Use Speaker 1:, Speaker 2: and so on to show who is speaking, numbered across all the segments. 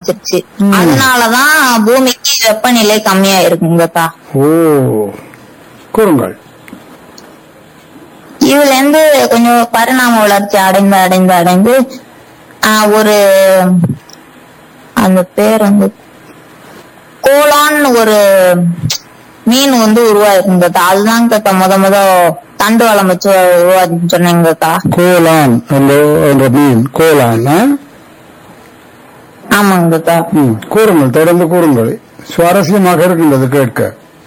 Speaker 1: ஆரம்பிச்சிருச்சு அதனாலதான் பூமிக்கு வெப்பநிலை கம்மியா இருக்குங்கக்கா
Speaker 2: ஓ கூறுங்கள்
Speaker 1: இதுல இருந்து கொஞ்சம் பரிணாம வளர்ச்சி அடைந்து அடைந்து அடைந்து ஆஹ், ஒரு அந்த பேர் வந்து கோலான்னு ஒரு மீன் வந்து உருவாயிருக்குங்கக்கா அதுதான் கக்கா முத முத தண்டு வளம் வச்சு உருவாச்சுன்னு சொன்னீங்கக்கா
Speaker 2: கோலான் என்ற என்ற மீன் கோலான் ஆ?
Speaker 1: ஆமாங்கக்கா
Speaker 2: ம், கூறுங்கள் தொடர்ந்து கூறுங்கள் சுவாரஸ்யமாக இருக்கின்றது கேட்க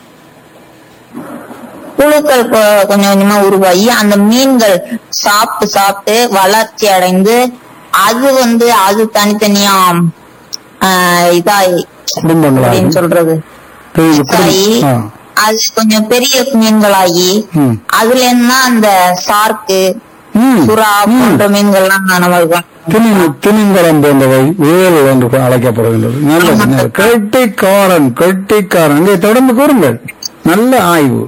Speaker 1: புழுக்கள் கொ- கொஞ்சம் கொஞ்சமா உருவாகி அந்த மீன்கள் சாப்பிட்டு சாப்பிட்டு வளர்ச்சி அடைந்து அது வந்து அது தனித்தனியா ஆஹ், இதாயி
Speaker 2: குடும்பங்களாக
Speaker 1: அப்படின்னு சொல்றது
Speaker 2: பெரிய
Speaker 1: ஆகி
Speaker 2: குடும்பம் ஆ.
Speaker 1: அது கொஞ்சம் பெரிய மீன்களாகி
Speaker 2: ம்.
Speaker 1: அதுல இருந்தா அந்த சார்க்கு
Speaker 2: ம்.
Speaker 1: சுறா
Speaker 2: ம்.
Speaker 1: போன்ற மீன்கள்லாம் நம்மளுக்கு
Speaker 2: திமிங் திமிங்கலம் போன்றவை வேல் என்று அழைக்கப்படுகின்றது நல்லது நல்லது. கெட்டிக்காரன் கெட்டிக்காரன் இங்கே தொடர்ந்து கூறுங்கள் நல்ல ஆய்வு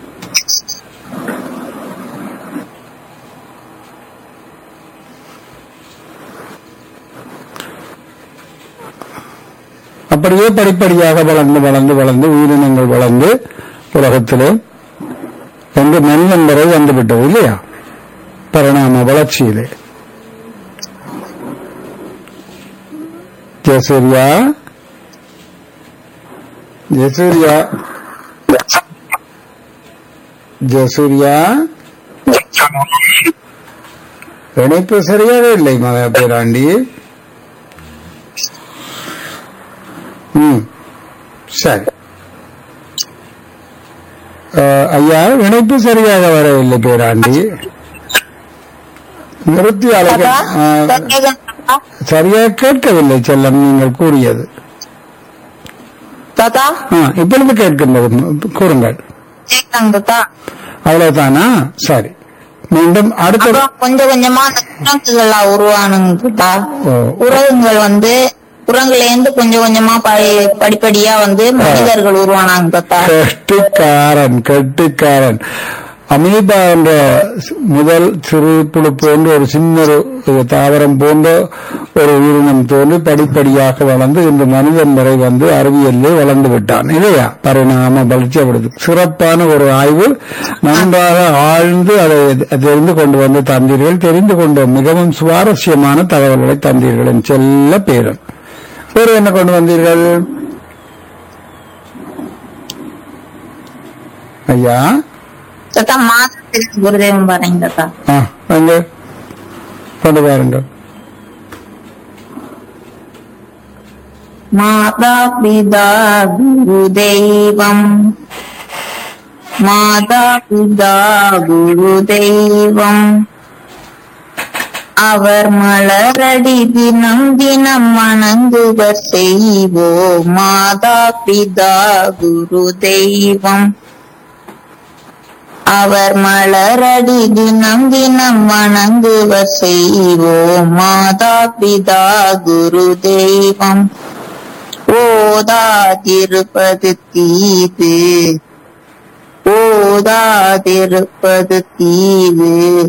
Speaker 2: அப்படியே படிப்படியாக வளர்ந்து வளர்ந்து வளர்ந்து உயிரினங்கள் வளர்ந்து உலகத்திலே என்று மனிதன் வரை வந்துவிட்டது இல்லையா பரிணாம வளர்ச்சியிலே ஜெயசூர்யா ஜெயசூர்யா ஜெயசூர்யா இணைப்பு சரியாக இல்லை மத பேராண்டி ம் சரி அஹ், ஐயா இணைப்பு சரியாக வரவில்லை பேராண்டி நிறுத்தி அழைக்க அஹ்,
Speaker 1: தாத்தா
Speaker 2: சரியாக கேட்கவில்லை செல்லம் நீங்கள் கூறியது
Speaker 1: தாத்தா
Speaker 2: ஆ, இப்பொழுது கேட்கின்றது கூறுங்கள்
Speaker 1: கேட்காங்க தாத்தா
Speaker 2: அவ்வளவுதானா சரி மீண்டும் அடுத்த
Speaker 1: அப்புறம் கொஞ்சம் கொஞ்சமா அந்த குரங்குகள் உருவானுங்க தாத்தா
Speaker 2: ஓ.
Speaker 1: குரங்குகள் வந்து குரங்குல இருந்து கொஞ்சம் கொஞ்சமா படி- படிப்படியா வந்து மனிதர்கள் உருவானாங்க தாத்தா
Speaker 2: கெட்டிக்காரன் கெட்டிக்காரன் அமீபா என்ற சி- முதல் சிறு புழு போன்ற ஒரு சின்ன ஒரு தாவரம் போன்ற ஒரு உயிரினம் தோன்றி படிப்படியாக வளர்ந்து இன்று மனிதன் வரை வந்து அறிவியலிலே வளர்ந்து விட்டான் இல்லையா பரிணாம வளர்ச்சி அப்படி சிறப்பான ஒரு ஆய்வு நன்றாக ஆழ்ந்து அதை தெரிந்து கொண்டு வந்து தந்தீர்கள் தெரிந்து கொண்ட மிகவும் சுவாரஸ்யமான தகவல்களை தந்தீர்கள் என் செல்ல பேரன் வேறு என்ன கொண்டு வந்தீர்கள் ஐயா
Speaker 1: தாத்தா மாதத்திற்கு குருதேவன் பாருங்க தாத்தா
Speaker 2: ஆ அங்க கொண்டு பாருங்க
Speaker 1: மாதா பிதா குரு தெய்வம் மாதா பிதா குரு தெய்வம் அவர் மலரடி தினம் தினம் வணங்குவர் செய்வோம் மாதா பிதா குரு தெய்வம் அவர் மலரடி தினம் தினம் வணங்குவர் செய்வோம் மாதா பிதா குரு தெய்வம் ஓதாதிருப்பது தீது ஓதாதிருப்பது தீது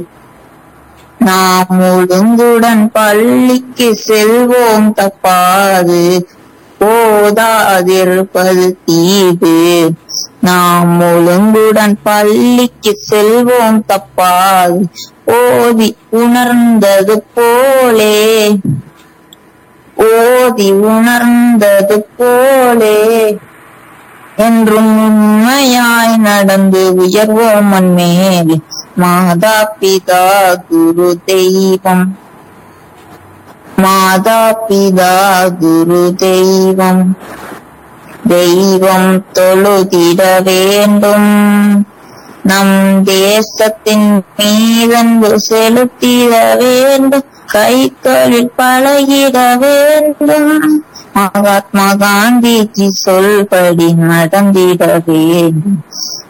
Speaker 1: நாம் ஒழுங்குடன் பள்ளிக்கு செல்வோம் தப்பாது ஓதாதிருப்பது தீது நாம் ஒழுங்குடன் பள்ளிக்கு செல்வோம் தப்பாது ஓதி உணர்ந்தது போலே ஓதி உணர்ந்தது போலே என்றும் உண்மையாய் நடந்து உயர்வோம் மண்மேல் மாதா பிதா குரு தெய்வம் மாதா பிதா குரு தெய்வம் தெய்வம் தொழுதிட வேண்டும் நம் தேசத்தின் மீதன்பு செலுத்திட வேண்டும் கைகளில் பழகிட வேண்டும் மகாத்மா காந்திஜி சொல்படி நடந்திட வேண்டும்